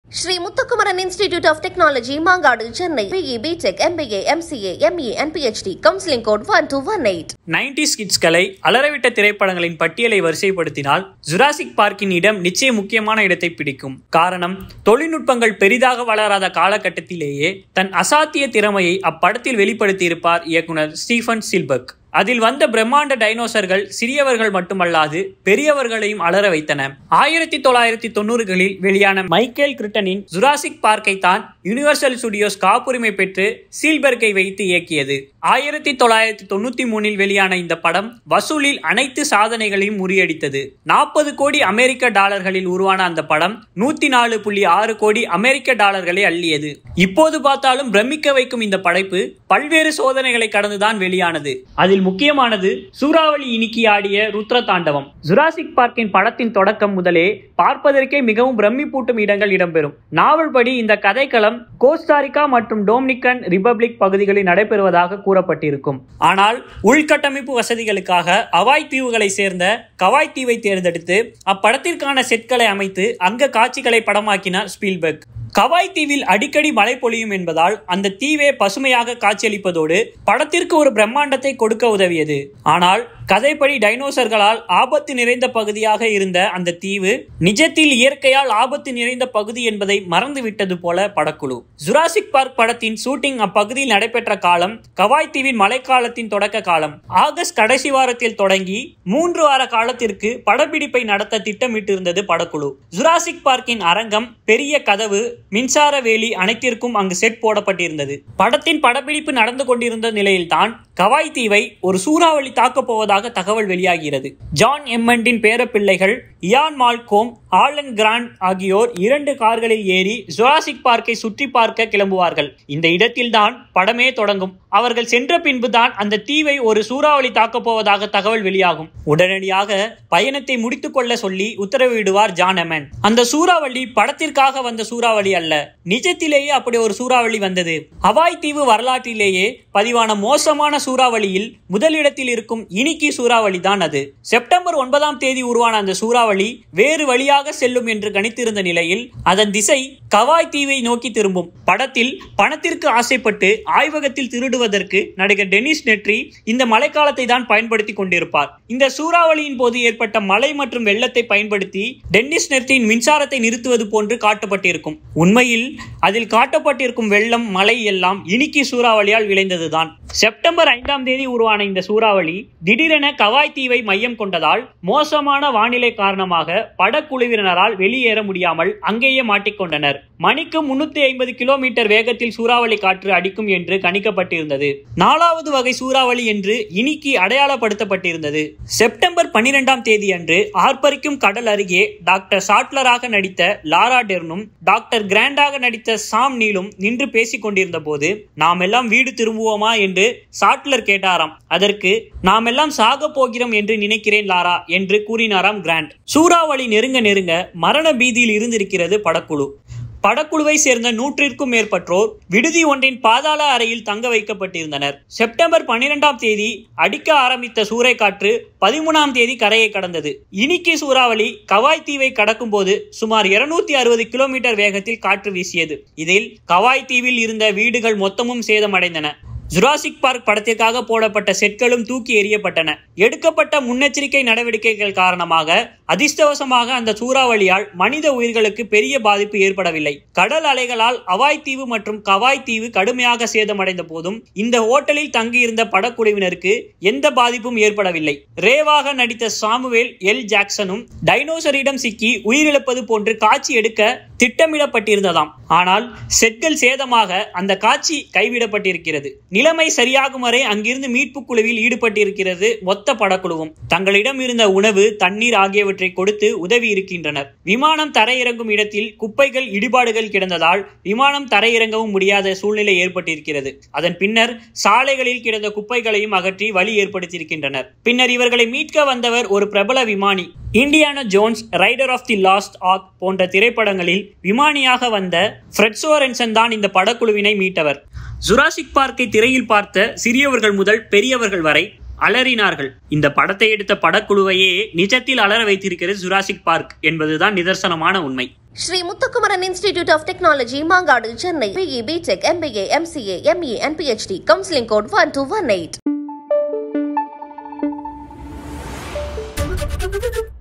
Sri Muthukumaran institute of technology Mangadu Chennai BE BTech MBA MCA ME and PhD counselling code one two one eight nineties கிட்ஸ்களை அலறவிட்ட திரைப்படங்களின் பட்டியலை வரிசைப்படுத்தினால் Jurassic பார்க்கின் இடம் நிச்சயம் முக்கியமான இடத்தை பிடிக்கும் காரணம் தொழில்நுட்பங்கள் பெரிதாக வளராத காலகட்டத்திலேயே தன் அசாத்திய திறமையை அப்படத்தில் வெளிப்படுத்தியிருப்பார் இயக்குனர் ஸ்டீஃபன் சில்பர்க் அதில் வந்த பிரம்மாண்ட டைனோசர்கள் சிறியவர்கள் மட்டுமல்லாது பெரியவர்களையும் அலற வைத்தன ஆயிரத்தி தொள்ளாயிரத்தி தொண்ணூறுகளில் வெளியான மைக்கேல் கிரிட்டனின் ஜுராசிக் பார்க்கை தான் யுனிவர்சல் ஸ்டுடியோஸ் காப்புரிமை பெற்று சீல்பர்க்கை வைத்து இயக்கியது ஆயிரத்தி தொள்ளாயிரத்தி தொண்ணூத்தி மூணில் வெளியான இந்த படம் வசூலில் அனைத்து சாதனைகளையும் முறியடித்தது நாற்பது கோடி அமெரிக்க டாலர்களில் உருவான அந்த படம் நூத்தி நாலு புள்ளி ஆறு கோடி அமெரிக்க டாலர்களை அள்ளியது இப்போது பார்த்தாலும் பிரமிக்க வைக்கும் இந்த படைப்பு பல்வேறு சோதனைகளை கடந்துதான் வெளியானது அதில் முக்கியமானது சூறாவளி இனிக்கி ஆடிய ருத்ர தாண்டவம் ஜுராசிக் பார்க்கின் படத்தின் தொடக்கம் முதலே பார்ப்பதற்கே மிகவும் பிரமிப்பூட்டும் இடங்கள் இடம்பெறும் நாவல் படி இந்த கதைக்களம் கோஸ்டாரிக்கா மற்றும் டோமினிக்கன் ரிபப்ளிக் பகுதிகளில் நடைபெறுவதாக கூறப்பட்டிருக்கும் ஆனால் உள்கட்டமைப்பு வசதிகளுக்காக அவாய் தீவுகளை சேர்ந்த கவாய் தீவை தேர்ந்தெடுத்து அப்படத்திற்கான செட்களை அமைத்து அங்க காட்சிகளை படமாக்கினார் ஸ்பீல்பர்க் கவாய் தீவில் அடிக்கடி மழை பொழியும் என்பதால் அந்த தீவே பசுமையாக காட்சியளிப்பதோடு படத்திற்கு ஒரு பிரம்மாண்டத்தை கொடுக்க உதவியது ஆனால் கதைப்படி டைனோசர்களால் ஆபத்து நிறைந்த பகுதியாக இருந்த அந்த தீவு நிஜத்தில் இயற்கையால் ஆபத்து நிறைந்த பகுதி என்பதை மறந்துவிட்டது போல படக்குழு ஜுராசிக் பார்க் படத்தின் ஷூட்டிங் அப்பகுதியில் நடைபெற்ற காலம் கவாய் தீவின் மழைக்காலத்தின் தொடக்க காலம் ஆகஸ்ட் கடைசி வாரத்தில் தொடங்கி மூன்று வார காலத்திற்கு படப்பிடிப்பை நடத்த திட்டமிட்டிருந்தது படக்குழு ஜுராசிக் பார்க்கின் அரங்கம் பெரிய கதவு மின்சார வேலி அனைத்திற்கும் அங்கு செட் போடப்பட்டிருந்தது படத்தின் படப்பிடிப்பு நடந்து கொண்டிருந்த நிலையில்தான் கவாய் தீவை ஒரு சூறாவளி தாக்கப் போவதாக தகவல் வெளியாகிறது ஜான் எம்மண்டின் பேரப்பிள்ளைகள் இயான் மால்கோம் ஆலன் கிராண்ட் ஆகியோர் இரண்டு கார்களில் ஏறி ஜுராசிக் பார்க்கை சுற்றி பார்க்க கிளம்புவார்கள் இந்த இடத்தில்தான் படமே தொடங்கும் அவர்கள் சென்ற பின்புதான் அந்த தீவை ஒரு சூறாவளி தாக்கப் போவதாக தகவல் வெளியாகும் உடனடியாக பயணத்தை முடித்துக் கொள்ள சொல்லி உத்தரவிடுவார் ஜான் எமன் அந்த சூறாவளி படத்திற்காக வந்த சூறாவளி அல்ல நிஜத்திலேயே அப்படி ஒரு சூறாவளி வந்தது ஹவாய் தீவு வரலாற்றிலேயே பதிவான மோசமான சூறாவளியில் முதலிடத்தில் இருக்கும் இனிக்கி சூறாவளி தான் அது செப்டம்பர் ஒன்பதாம் தேதி உருவான அந்த சூறாவளி வேறு வழியாக செல்லும் என்று கணித்திருந்த நிலையில் அதன் திசை கவாய் தீவை நோக்கி திரும்பும் படத்தில் பணத்திற்கு ஆசைப்பட்டு ஆய்வகத்தில் திருடுவதற்கு நடிகர் டெனிஸ் நெட்ரி இந்த மழைக்காலத்தை தான் பயன்படுத்தி கொண்டிருப்பார் இந்த சூறாவளியின் போது ஏற்பட்ட மழை மற்றும் வெள்ளத்தை பயன்படுத்தி டென்னிஸ் நெட்ரியின் மின்சாரத்தை நிறுத்துவது போன்று காட்டப்பட்டிருக்கும் உண்மையில் அதில் காட்டப்பட்டிருக்கும் வெள்ளம் மழை எல்லாம் இனிக்கி சூறாவளியால் விளைந்ததுதான் செப்டம்பர் ஐந்தாம் தேதி உருவான இந்த சூறாவளி திடீரென கவாய் தீவை மையம் கொண்டதால் மோசமான வானிலை காரணமாக படக்குழுவினரால் வெளியேற முடியாமல் அங்கேயே மாட்டிக்கொண்டனர் மணிக்கு முன்னூத்தி ஐம்பது கிலோமீட்டர் வேகத்தில் சூறாவளி காற்று அடிக்கும் என்று கணிக்கப்பட்டிருந்தது நாலாவது வகை சூறாவளி என்று இனிக்கு அடையாளப்படுத்தப்பட்டிருந்தது செப்டம்பர் பனிரெண்டாம் தேதி அன்று ஆர்ப்பரிக்கும் கடல் அருகே டாக்டர் சாட்லராக நடித்த லாரா டெர்னும் டாக்டர் கிராண்டாக நடித்த சாம் நீலும் நின்று பேசிக் கொண்டிருந்த போது நாம் எல்லாம் வீடு திரும்புவோமா என்று சாட்லர் கேட்டாராம் அதற்கு நாம் எல்லாம் சாக போகிறோம் என்று நினைக்கிறேன் லாரா என்று கூறினாராம் கிராண்ட் சூறாவளி நெருங்க நெருங்க மரண பீதியில் இருந்திருக்கிறது படக்குழு படக்குழுவை சேர்ந்த நூற்றிற்கும் மேற்பட்டோர் விடுதி ஒன்றின் பாதாள அறையில் தங்க வைக்கப்பட்டிருந்தனர் செப்டம்பர் பன்னிரெண்டாம் தேதி அடிக்க ஆரம்பித்த சூறைக்காற்று பதிமூணாம் தேதி கரையை கடந்தது இனிக்கி சூறாவளி கவாய் தீவை கடக்கும் போது சுமார் இருநூத்தி அறுபது கிலோமீட்டர் வேகத்தில் காற்று வீசியது இதில் கவாய் தீவில் இருந்த வீடுகள் மொத்தமும் சேதமடைந்தன ஜுராசிக் பார்க் படத்திற்காக போடப்பட்ட செட்களும் தூக்கி எறியப்பட்டன எடுக்கப்பட்ட முன்னெச்சரிக்கை நடவடிக்கைகள் காரணமாக அதிர்ஷ்டவசமாக அந்த சூறாவளியால் மனித உயிர்களுக்கு பெரிய பாதிப்பு ஏற்படவில்லை கடல் அலைகளால் அவாய் தீவு மற்றும் கவாய் தீவு கடுமையாக சேதமடைந்த போதும் இந்த ஓட்டலில் தங்கியிருந்த படக்குழுவினருக்கு எந்த பாதிப்பும் ஏற்படவில்லை ரேவாக நடித்த சாமுவேல் எல் ஜாக்சனும் டைனோசரிடம் சிக்கி உயிரிழப்பது போன்று காட்சி எடுக்க திட்டமிடப்பட்டிருந்ததாம் ஆனால் செட்கள் சேதமாக அந்த காட்சி கைவிடப்பட்டிருக்கிறது நிலைமை சரியாகும் வரை அங்கிருந்து மீட்பு குழுவில் ஈடுபட்டிருக்கிறது மொத்த படக்குழுவும் தங்களிடம் இருந்த உணவு தண்ணீர் ஆகியவற்றை கொடுத்து உதவி இருக்கின்றனர் விமானம் தரையிறங்கும் இடத்தில் குப்பைகள் இடிபாடுகள் கிடந்ததால் விமானம் தரையிறங்கவும் முடியாத சூழ்நிலை ஏற்பட்டிருக்கிறது அதன் பின்னர் சாலைகளில் கிடந்த குப்பைகளையும் அகற்றி வழி ஏற்படுத்தியிருக்கின்றனர் பின்னர் இவர்களை மீட்க வந்தவர் ஒரு பிரபல விமானி Indiana Jones Raider of the Lost Ark போன்ற திரைப்படங்களில் விமானியாக வந்த ஃப்ரெட்சோரென்சன் தான் இந்த படக்குழுவினை மீட்டவர் ஜுராசிக் பார்க்கை திரையில் பார்த்த சிறியவர்கள் முதல் பெரியவர்கள் வரை அலறினார்கள் இந்த படத்தை எடுத்த படக்குழுவையே நிஜத்தில் அலற வைத்திருக்கிறது ஜுராசிக் பார்க் என்பதுதான் நிதர்சனமான உண்மை Sri Muthukumaran institute of technology Mangadu Chennai BE BTech MBA MCA ME and PhD counselling code one two one eight